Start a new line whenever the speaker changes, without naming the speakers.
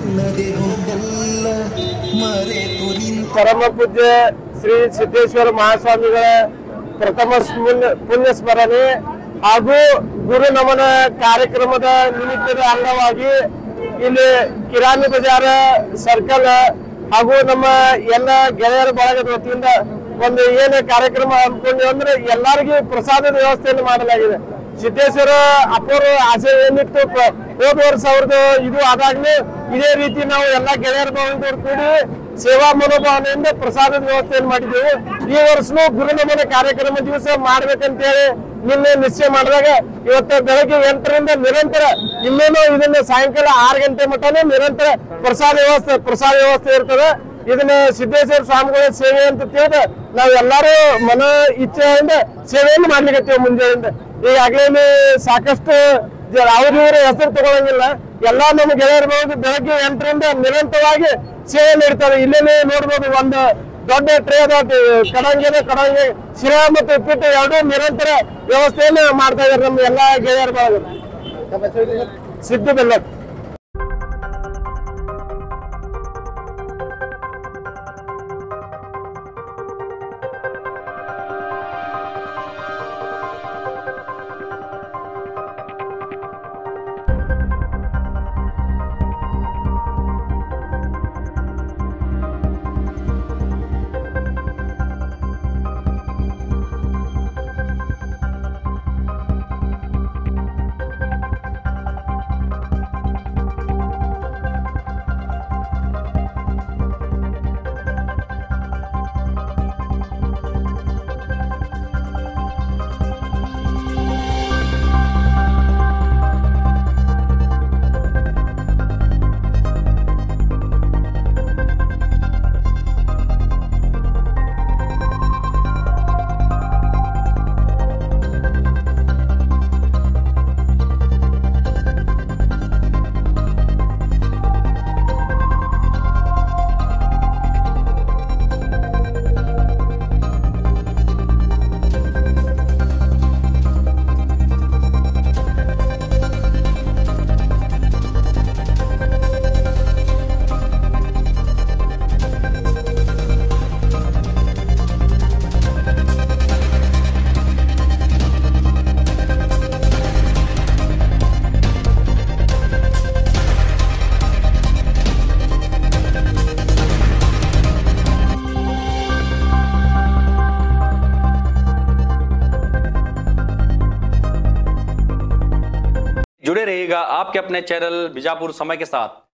ನನ್ನದೆಲ್ಲ ಮರೆತು ನಿಂತ
ಪರಮ ಪೂಜ್ಯ ಶ್ರೀ ಸಿದ್ದೇಶ್ವರ ಮಹಾಸ್ವಾಮಿಗಳ ಪ್ರಥಮ ಸ್ಮುನ್- ಪುಣ್ಯ ಸ್ಮರಣೆ ಹಾಗೂ ಗುರು ನಮನ ಕಾರ್ಯಕ್ರಮದ ನಿಮಿತ್ತದ ಅಂಗವಾಗಿ ಇಲ್ಲಿ ಕಿರಾಣಿ ಬಜಾರ ಸರ್ಕಲ್ ಹಾಗೂ ನಮ್ಮ ಎಲ್ಲ ಗೆಳೆಯರ ಬಳಗದ ವತಿಯಿಂದ ಒಂದು ಏನು ಕಾರ್ಯಕ್ರಮ ಹಮ್ಮಿಕೊಂಡು ಅಂದ್ರೆ ಎಲ್ಲರಿಗೂ ಪ್ರಸಾದದ ವ್ಯವಸ್ಥೆಯನ್ನು ಮಾಡಲಾಗಿದೆ ಸಿದ್ದೇಶ್ವರ ಅಪೂರ್ವ ಆಸೆ ಏನಿತ್ತು ಪ್ರ- ಹೋದ ವರ್ಷ ಅವ್ರದ್ದು ಇದು ಆದಾಗ್ಲೂ ಇದೇ ರೀತಿ ನಾವು ಎಲ್ಲ ಗೆಳೆಯರ ಭಾವದವ್ರು ಕೂಡಿ ಸೇವಾ ಮನೋಭಾವನೆಯಿಂದ ಪ್ರಸಾದದ ವ್ಯವಸ್ಥೆಯನ್ನು ಮಾಡಿದ್ದೇವೆ ಈ ವರ್ಷನೂ ಗುರುನಮನ ಕಾರ್ಯಕ್ರಮ ದಿವಸ ಮಾಡ್ಬೇಕಂತೇಳಿ ನಿನ್ನೆ ನಿಶ್ಚಯ ಮಾಡಿದಾಗ ಇವತ್ತು ಬೆಳಗ್ಗೆ ಎಂಟರಿಂದ ನಿರಂತರ ಇನ್ನೇನು ಇದನ್ನ ಸಾಯಂಕಾಲ ಆರು ಗಂಟೆ ಮಟ್ಟನೇ ನಿರಂತರ ಪ್ರಸಾದ ವ್ಯವಸ್ಥೆ ಪ್ರಸಾದ ವ್ಯವಸ್ಥೆ ಇರ್ತದೆ ಇದನ್ನ ಸಿದ್ದೇಶ್ವರ ಸ್ವಾಮಿಗಳ ಸೇವೆ ಅಂತ ತಿಳಿದು ನಾವು ಎಲ್ಲರೂ ಮನ ಇಚ್ಛೆಯಿಂದ ಸೇವೆಯನ್ನು ಮಾಡ್ಲಿಕ್ಕೆ ಮುಂಜಾನೆಯಿಂದ ಈಗಾಗಲೇ ಇಲ್ಲಿ ಸಾಕಷ್ಟು ಅವ್ರ ಇವ್ರ ಹೆಸರು ತಗೊಳಂಗಿಲ್ಲ ಎಲ್ಲಾ ನಮ್ಮ ಗೆಳೆಯರ್ಬೋದು ಬೆಳಗ್ಗೆ ಎಂಟರಿಂದ ನಿರಂತರವಾಗಿ ಸೇವೆ ನೀಡ್ತಾರೆ ಇಲ್ಲೇನೆ ನೋಡ್ಬೋದು ಒಂದು ದೊಡ್ಡ ಟ್ರೇ ಅದ ಕಡಂಗಿನ ಕಡಂಗಿ ಶಿರಾ ಮತ್ತು ಉಪ್ಪಿಟ್ಟು ಎರಡೂ ನಿರಂತರ ವ್ಯವಸ್ಥೆಯನ್ನು ಮಾಡ್ತಾ ಇದ್ದಾರೆ ನಮ್ಮ ಎಲ್ಲಾ ಗೆಳೆಯರ ಬಳಗ ಸಿದ್ದು ಬೆಲ್ಲಟ್
जुड़े रहिएगा आपके अपने चैनल बीजापुर समय के साथ